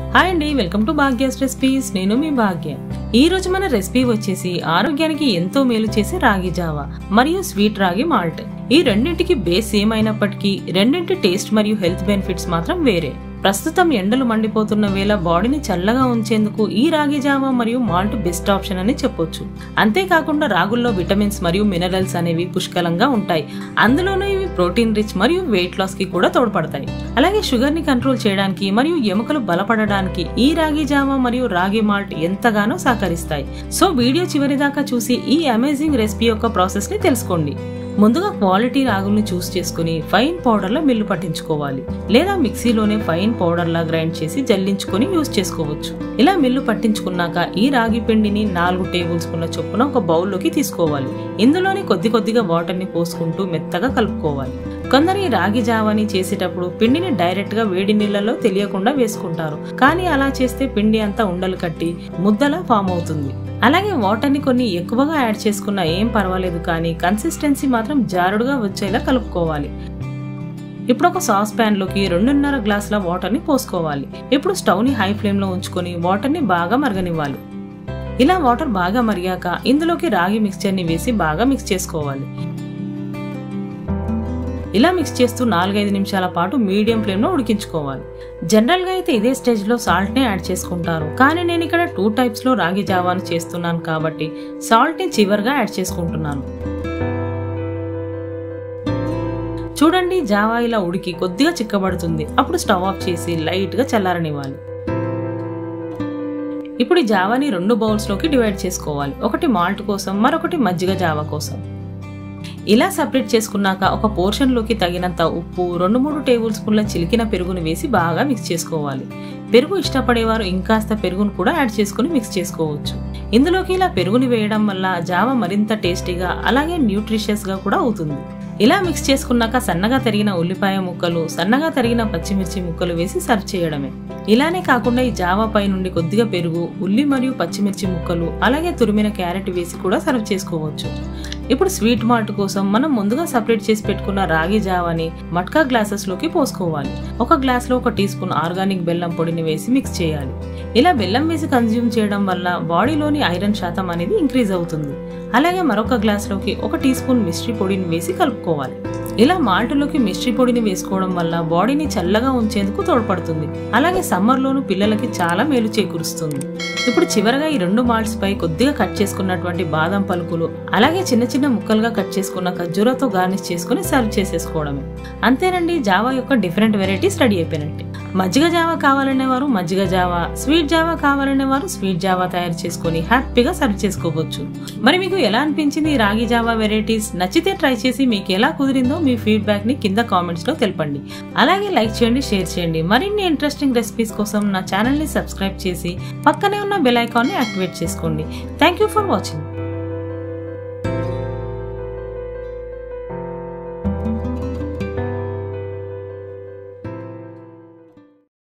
hi అండి welcome to భాగ్యాస్ recipes నేను మీ భాగ్య ఈ రోజు మన రెసిపీ వచ్చేసి ఆరోగ్యానికి ఎంతో మేలు చేసే రాగి జావా మరియు స్వీట్ రాగి మాల్ట్ ఈ రెండింటికి బేస్ ఏమైనప్పటికీ రెండింటి టేస్ట్ మరియు హెల్త్ బెనిఫిట్స్ మాత్రం వేరే ప్రస్తుతం ఎండలు మండిపోతున్న వేళ బాడీని చల్లగా ఉంచేందుకు ఈ రాగి జావా మరియు మాల్ట్ బెస్ట్ ఆప్షన్ అని చెప్పొచ్చు అంతేకాకుండా రాగుల్లో విటమిన్స్ మరియు మినరల్స్ అనేవి పుష్కలంగా ఉంటాయి అందులోనూ ఇవి ప్రోటీన్ రిచ్ మరియు వెయిట్ లాస్ కి కూడా తోడ్పడతాయి అలాగే షుగర్ ని కంట్రోల్ చేయడానికి మరియు ఎముకలు బలపడడానికి ఈ రాగి జావా మరియు రాగి మాల్ట్ ఎంతగానో సహకరిస్తాయి సో వీడియో చివరి దాకా చూసి ఈ అమేజింగ్ రెసిపీ యొక్క ప్రాసెస్ ని తెలుసుకోండి ముందుగా క్వాలిటీ రాగుల్ని చూస్ చేసుకుని ఫైన్ పౌడర్లో మిల్లు పట్టించుకోవాలి లేదా మిక్సీలోనే ఫైన్ పౌడర్లా గ్రైండ్ చేసి జల్లించుకొని యూస్ చేసుకోవచ్చు ఇలా మిల్లు పట్టించుకున్నాక ఈ రాగి పిండిని నాలుగు టేబుల్ స్పూన్ల చొప్పున ఒక బౌల్లోకి తీసుకోవాలి ఇందులోని కొద్ది కొద్దిగా వాటర్ని పోసుకుంటూ మెత్తగా కలుపుకోవాలి కొందరు ఈ రాగి జావాని చేసేటప్పుడు పిండిని డైరెక్ట్ గా వేడి నీళ్ళలో తెలియకుండా వేసుకుంటారు కానీ అలా చేస్తే పిండి అంతా ఉండలు కట్టి ముద్దలా ఫామ్ అవుతుంది అలాగే వాటర్ ని కొన్ని ఎక్కువగా యాడ్ చేసుకున్నా ఏం పర్వాలేదు కానీ కన్సిస్టెన్సీ మాత్రం జారుడుగా వచ్చేలా కలుపుకోవాలి ఇప్పుడు ఒక సాస్ ప్యాన్ లోకి రెండున్నర గ్లాసుల వాటర్ ని పోసుకోవాలి ఇప్పుడు స్టవ్ ని హై ఫ్లేమ్ లో ఉంచుకొని వాటర్ ని బాగా మరగనివ్వాలి ఇలా వాటర్ బాగా మరిగాక ఇందులోకి రాగి మిక్స్చర్ ని వేసి బాగా మిక్స్ చేసుకోవాలి ఇలా మిక్స్ చేస్తూ నాలుగైదు నిమిషాల పాటు మీడియం ఫ్లేమ్ లో ఉడికించుకోవాలి జనరల్ గా అయితే ఇదే స్టేజ్ లో సాల్ట్ ని యాడ్ చేసుకుంటారు కానీ నేను ఇక్కడ టూ టైప్స్ లో రాగి జావాను చేస్తున్నాను కాబట్టి సాల్ట్ ని చివరిగా యాడ్ చేసుకుంటున్నాను చూడండి జావా ఇలా ఉడికి కొద్దిగా చిక్కబడుతుంది అప్పుడు స్టవ్ ఆఫ్ చేసి లైట్ గా చల్లారనివ్వాలి ఇప్పుడు ఈ జావాని రెండు బౌల్స్ లోకి డివైడ్ చేసుకోవాలి ఒకటి మాల్ట్ కోసం మరొకటి మజ్జిగ జావా కోసం ఇలా సపరేట్ చేసుకున్నాక ఒక పోర్షన్ లోకి తగినంత ఉప్పు రెండు మూడు టేబుల్ స్పూన్ల చిలికిన పెరుగును వేసి బాగా మిక్స్ చేసుకోవాలి పెరుగు ఇష్టపడేవారు ఇంకాస్త పెరుగును కూడా యాడ్ చేసుకుని మిక్స్ చేసుకోవచ్చు ఇందులోకి ఇలా పెరుగుని వేయడం వల్ల జావ మరింత టేస్టీగా అలాగే న్యూట్రిషియస్ గా కూడా అవుతుంది ఇలా మిక్స్ చేసుకున్నాక సన్నగా తరిగిన ఉల్లిపాయ ముక్కలు సన్నగా తరిగిన పచ్చిమిర్చి ముక్కలు వేసి సర్వ్ చేయడమే ఇలానే కాకుండా ఈ జావా పై నుండి కొద్దిగా పెరుగు ఉల్లి మరియు పచ్చిమిర్చి ముక్కలు అలాగే తురిమిన క్యారెట్ వేసి కూడా సర్వ్ చేసుకోవచ్చు ఇప్పుడు స్వీట్ మాల్ట్ కోసం మనం ముందుగా సపరేట్ చేసి పెట్టుకున్న రాగి జావాని మట్కా గ్లాసెస్ లోకి పోసుకోవాలి ఒక గ్లాస్ లో ఒక టీ స్పూన్ ఆర్గానిక్ బెల్లం పొడిని వేసి మిక్స్ చేయాలి ఇలా బెల్లం వేసి కన్జ్యూమ్ చేయడం వల్ల బాడీలోని ఐరన్ శాతం అనేది ఇంక్రీజ్ అవుతుంది అలాగే మరొక గ్లాస్ లోకి ఒక టీ స్పూన్ మిస్ట్రీ పొడిని వేసి కలుపుకోవాలి ఇలా మాల్టులోకి మిస్ట్రీ పొడిని వేసుకోవడం వల్ల బాడీని చల్లగా ఉంచేందుకు తోడ్పడుతుంది అలాగే సమ్మర్లోను పిల్లలకి చాలా మేలు చేకూరుస్తుంది ఇప్పుడు చివరగా ఈ రెండు మాల్ట్స్ పై కొద్దిగా కట్ చేసుకున్నటువంటి బాదం పలుకులు అలాగే చిన్న చిన్న ముక్కలుగా కట్ చేసుకున్న ఖర్జూరతో గార్నిష్ చేసుకుని సర్వ్ చేసేసుకోవడమే అంతేనండి జావా యొక్క డిఫరెంట్ వెరైటీస్ రెడీ అయిపోయినట్టే మజ్జిగ జావా కావాలనే వారు మజ్జిగ జావా స్వీట్ జావా కావాలనే వారు స్వీట్ జావా తయారు చేసుకొని హ్యాపీగా సర్వ్ చేసుకోవచ్చు మరి మీకు ఎలా అనిపించింది ఈ రాగి జావా వెరైటీస్ నచ్చితే ట్రై చేసి మీకు ఎలా కుదిరిందో మీ ఫీడ్బ్యాక్ ని కింద కామెంట్స్ లో తెలపండి అలాగే లైక్ చేయండి షేర్ చేయండి మరిన్ని ఇంట్రెస్టింగ్ రెసిపీస్ కోసం నా ఛానల్ ని సబ్స్క్రైబ్ చేసి పక్కనే ఉన్న బెల్ ఐకాన్ ని యాక్టివేట్ చేసుకోండి థ్యాంక్ యూ ఫర్ వాచింగ్